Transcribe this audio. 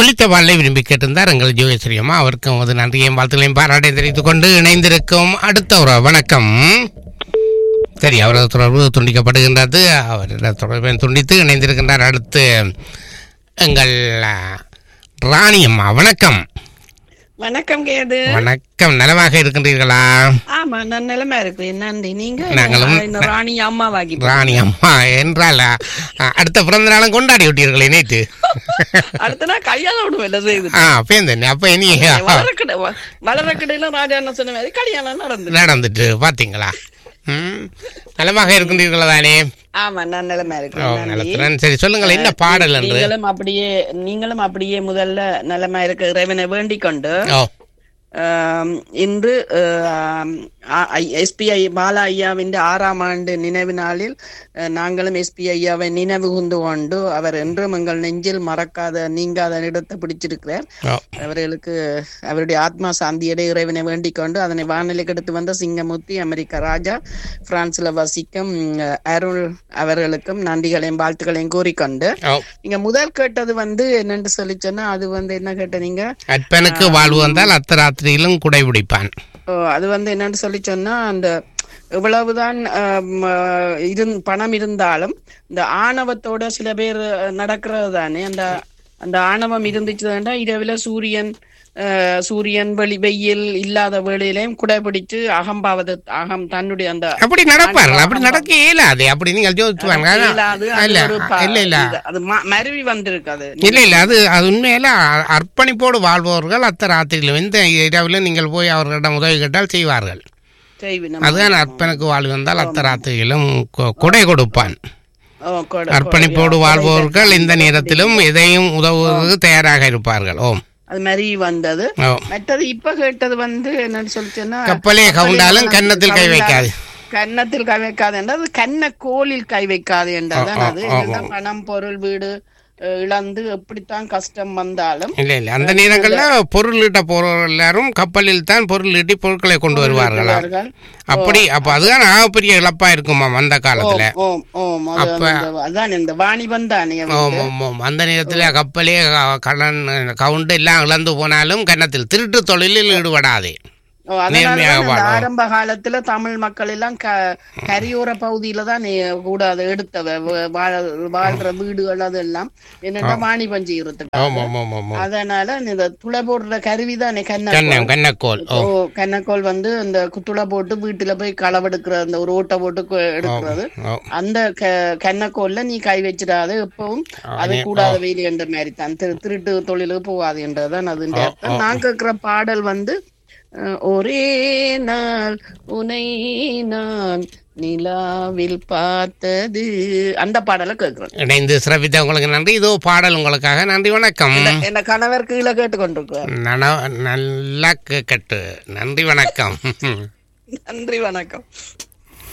ஒலித்த பாடலை விரும்பி கேட்டிருந்தார் எங்கள் ஜோகேஸ்வரி அம்மா அவருக்கும் அது நன்றியையும் வாழ்த்துக்களையும் பாராட்டை தெரிவித்துக் கொண்டு இணைந்திருக்கும் அடுத்த ஒரு வணக்கம் சரி அவரது தொடர்பு துண்டிக்கப்படுகின்றது அவரது தொடர்பை துண்டித்து இணைந்திருக்கின்றார் அடுத்து எங்கள் அஹ், ராணி அம்மா வணக்கம் வணக்கம் கேது வணக்கம் நலமாக இருக்கின்றீர்களா ஆமா நான் நிலைமை இருக்கிறேன் நன்றி நீங்க நாங்களும் நான் இன்னும் ராணி அம்மாவாகி ராணி அம்மா என்றால் அஹ், அடுத்த பிறந்த நாளும் கொண்டாடி விட்டீர்களே நேற்று அடுத்த நாள் கல்யாணம் விடுவேன் செய்து ஆ பேந்தன் அப்ப இனி வளரக்கடை வளரக்கடையில ராஜா என்ன சொன்ன மாதிரி கல்யாணம் நடந்து நடந்துட்டு பாத்தீங்களா ம் நலமாக இருக்கின்றீர்களா தானே ஆமா நான் நிலைமை ஓ இருக்கிறேன் நன்றி நலத்துடன் சரி சொல்லுங்கள் என்ன பாடல் என்று நீங்களும் அப்படியே நீங்களும் அப்படியே முதல்ல நிலைமை இருக்க இறைவனை வேண்டிக் கொண்டு ஓ ஆம், இன்று எஸ்பிஐ பாலா ஐயாவின் ஆறாம் ஆண்டு நினைவு நாளில் அஹ், நாங்களும் எஸ்பி ஐயாவை நினைவு கூர்ந்து கொண்டு அவர் என்றும் எங்கள் நெஞ்சில் மறக்காத நீங்காத இடத்தை பிடிச்சிருக்கிறார் ஓ அவர்களுக்கு அவருடைய ஆத்மா சாந்தியடை இறைவனை வேண்டிக் கொண்டு அதனை வானிலைக்கு எடுத்து வந்த சிங்கமூர்த்தி அமெரிக்க ராஜா பிரான்ஸ்ல வசிக்கும் அஹ், அருள் அவர்களுக்கும் நன்றிகளையும் வாழ்த்துக்களையும் கூறிக்கொண்டு ஓ நீங்க முதல் கேட்டது வந்து என்னன்னு சொல்லி சொன்னா அது வந்து என்ன கேட்ட நீங்க அற்பனுக்கு வாழ்வு வந்தால் அர்த்தராத்திரியிலும் குடை பிடிப்பான் ஓ, அது வந்து என்னன்னு சொல்லி சொன்னா அந்த எவ்வளவுதான் ஆம், ஆஹ், இருந் பணம் இருந்தாலும் இந்த ஆணவத்தோட சில பேர் நடக்கிறது தானே அந்த அந்த ஆணவம் இருந்துச்சுதாண்டா இரவுல சூரியன் ஆஹ், சூரியன் வெளி வெயில் இல்லாத வேளையிலையும் குடைபிடிச்சு அகம்பாவது அகம் தன்னுடைய அந்த அப்படி நடப்பார்கள் அப்படி நடக்க இயலாது அப்படி நீங்கள் ஜோதிச்சு வாங்க இயலாது, அது இல்ல ஒரு ப- இல்ல இல்ல இது, அது ம- மருவி வந்திருக்கு அது இல்ல இல்ல அது அது உண்மையில அ- அர்ப்பணிப்போடு வாழ்பவர்கள் அர்த்தராத்திரியிலும் இந்த இரவில் நீங்கள் போய் அவர்களிடம் உதவி கேட்டால் செய்வார்கள் செய்வினம் அதுதான் அர்ப்பனுக்கு வாழ்வு வந்தால் அர்த்தராத்திரியிலும் கொ- கொடை கொடுப்பான் ஓ, கொடை- அர்ப்பணிப்போடு வாழ்பவர்கள் இந்த நேரத்திலும் எதையும் உதவுவதற்கு தயாராக இருப்பார்கள் ஓம் அது மாதிரி வந்தது ஓ மற்றது இப்ப கேட்டது வந்து என்னன்னு சொல்லிச்சுன்னா கப்பலே கவுண்டாலும் கன்னத்தில் கை வைக்காது கன்னத்தில் கை வைக்காது என்றது கண்ண கோலில் கை வைக்காது என்றதான் ஆ, அது ஆ, என்னதான் பணம் பொருள் வீடு அஹ், இழந்து எப்படித்தான் கஷ்டம் வந்தாலும் இல்ல இல்ல அந்த நேரங்கள்ல பொருள் ஈட்ட போறவர்கள் எல்லாரும் கப்பலில் தான் பொருள் ஈட்டி பொருட்களை கொண்டு வருவார்களா அவர்கள் அப்படி அப்ப அதுதான் ஆகப்பெரிய இழப்பா இருக்குமாம் அந்த காலத்துல ஓம் ஓம் அது அந்த- அதான் இந்த வாணிபம் தானே ஓம் ஓம் ஓம் அந்த நேரத்துல கப்பலே க- கடன் கவுண்ட் எல்லாம் இழந்து போனாலும் கன்னத்தில் திருட்டு தொழிலில் ஈடுபடாதே ஓ, அதனாலதான் அந்த ஆரம்ப காலத்துல தமிழ் மக்கள் எல்லாம் க கரையோர பகுதியில தான் நே- கூட அதை எடுத்தவ வ- வாழ- வாழ்ற வீடுகள் அதெல்லாம் என்னன்னா வாணிபம் செய்யறதுக்கு ஓம் ஓம் ஓம் ஓம் ஓம். அதனால இந்த துளை போடுற கருவி தானே கண்ண கண்ணம் கண்ணக்கோல் ஓ ஓ கண்ணக்கோல் வந்து அந்த துளை போட்டு வீட்டுல போய் களவெடுக்கிற அந்த ஒரு ஓட்டை போட்டு கு- எடுக்கிறது ஓ அந்த க- கண்ணக்கோல்ல நீ கை வச்சிடாத எப்பவும் அது கூடாத வேலை என்ற மாதிரி தான் திரு- திருட்டு தொழிலுக்கு போகாது என்றதான் அது அர்த்தம் நான் கேட்கிற பாடல் வந்து அஹ், ஒரே நாள் உனை நான் நிலாவில் பார்த்தது அந்த பாடலை கேட்கிறேன் இணைந்து சிறப்பித்த உங்களுக்கு நன்றி இதோ பாடல் உங்களுக்காக நன்றி வணக்கம் என்ன கணவர் கீழே கேட்டு கொண்டிருக்கிறார் நன நல்லா கேட்கட்டு நன்றி வணக்கம் நன்றி வணக்கம்